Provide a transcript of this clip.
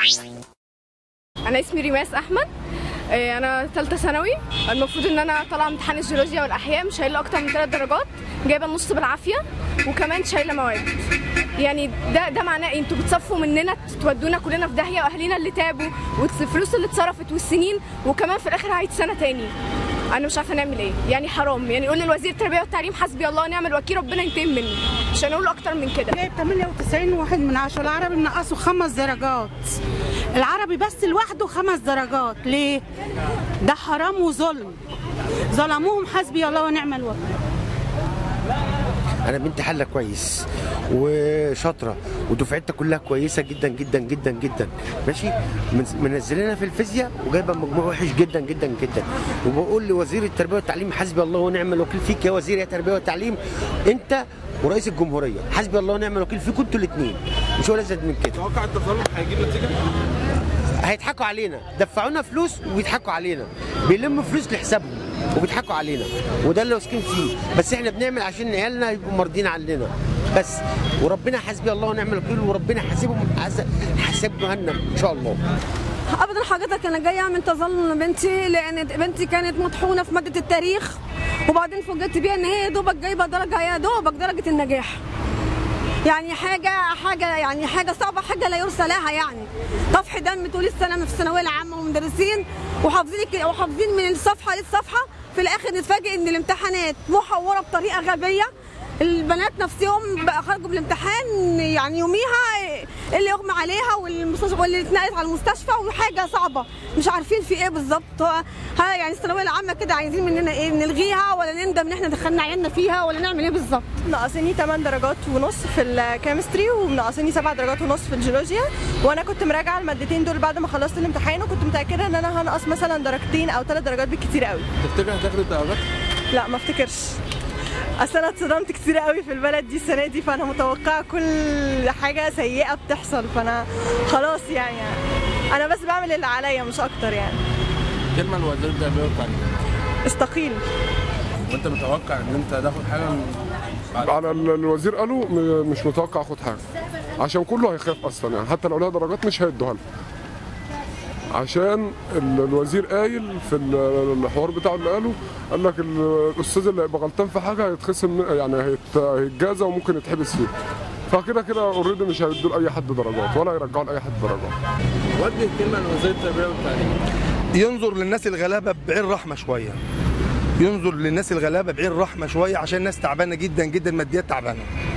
انا اسمي ريماس احمد إيه، انا ثالثه ثانوي المفروض ان انا طالعه امتحان الجيولوجيا والاحياء مش شايله اكتر من ثلاث درجات جايبه النص بالعافيه وكمان شايله مواد يعني ده ده معناه إيه؟ انتوا بتصفوا مننا تودونا كلنا في داهيه واهالينا اللي تعبوا والفلوس اللي اتصرفت والسنين وكمان في الاخر هعيد سنه تاني انا مش عارفه نعمل ايه يعني حرام يعني قول للوزير التربيه والتعليم حسبي الله ونعم الوكيل ربنا ينتقم مني مش هنقول اكتر من كده جايب 98 واحد من عشرة العربي منقصه خمس درجات العربي بس لوحده خمس درجات ليه؟ ده حرام وظلم ظلموهم حسبي الله ونعم الوكيل انا بنتي حله كويس وشاطره ودفعتها كلها كويسه جدا جدا جدا جدا ماشي من- منزلينها في الفيزياء وجايبه مجموع وحش جدا جدا جدا وبقول لوزير التربيه والتعليم حسبي الله ونعم الوكيل فيك يا وزير يا تربيه والتعليم انت ورئيس الجمهوريه حسبي الله ونعم الوكيل فيكم انتوا الاثنين مش ولا زاد من كده توقع التظلم هيجيب نتيجه هيضحكوا علينا دفعونا فلوس وبيضحكوا علينا بيلموا فلوس لحسابهم وبيضحكوا علينا وده اللي واثقين فيه بس احنا بنعمل عشان عيالنا يبقوا مرضين عننا بس وربنا حسبي الله ونعم الوكيل وربنا حاسبهم حس- حساب جهنم ان شاء الله ابدا حضرتك انا جايه اعمل تظلم لبنتي لان بنتي كانت مطحونه في ماده التاريخ وبعدين فوجئت بيها ان هي يا دوبك جايبه درجه يا دوبك درجه النجاح يعني حاجه حاجه يعني حاجه صعبه حاجه لا يرثى لها يعني طفح دم طول السنه في الثانويه العامه ومدرسين وحافظين الك- وحافظين من الصفحه للصفحه في الاخر نتفاجئ ان الامتحانات محوره بطريقه غبيه البنات نفسهم بقى خرجوا من الامتحان يعني يوميها اللي يغمى عليها والمستشفى واللي اتنقلت على المستشفى وحاجه صعبه مش عارفين في ايه بالظبط هو- ها يعني الثانويه العامه كده عايزين مننا ايه نلغيها ولا نندم ان احنا دخلنا عيالنا فيها ولا نعمل ايه بالظبط ناقصني 8 درجات ونص في الكيمستري وناقصني 7 درجات ونص في الجيولوجيا وانا كنت مراجعه المادتين دول بعد ما خلصت الامتحان وكنت متاكده ان انا هنقص مثلا درجتين او ثلاث درجات بالكتير قوي تفتكر هتاخد الدرجات لا ما افتكرش اصل انا اتصدمت كتير قوي في البلد دي السنه دي فانا متوقعه كل حاجه سيئه بتحصل فانا خلاص يعني انا بس بعمل اللي عليا مش اكتر يعني كلمه لوزير التربيه والتعليم استقيل وانت متوقع ان انت تاخد حاجه من بعد على ال- الوزير قالوا م- مش متوقع اخد حاجه عشان كله هيخاف اصلا يعني حتى لو لها درجات مش هيدوها لها عشان ال- الوزير قايل في ال- الحوار بتاعه اللي قاله قال لك ال- الاستاذ اللي هيبقى غلطان في حاجه هيتخصم من- يعني هيت- هيتجازى وممكن يتحبس فيه فكده كده اوريدي مش هيدوا لاي حد درجات ولا هيرجعوا لاي حد درجات وجه كلمه لوزير التربيه والتعليم ينظر للناس الغلابه بعين رحمه شويه ينظر للناس الغلابه بعين رحمه شويه عشان الناس تعبانه جدا جدا ماديات تعبانه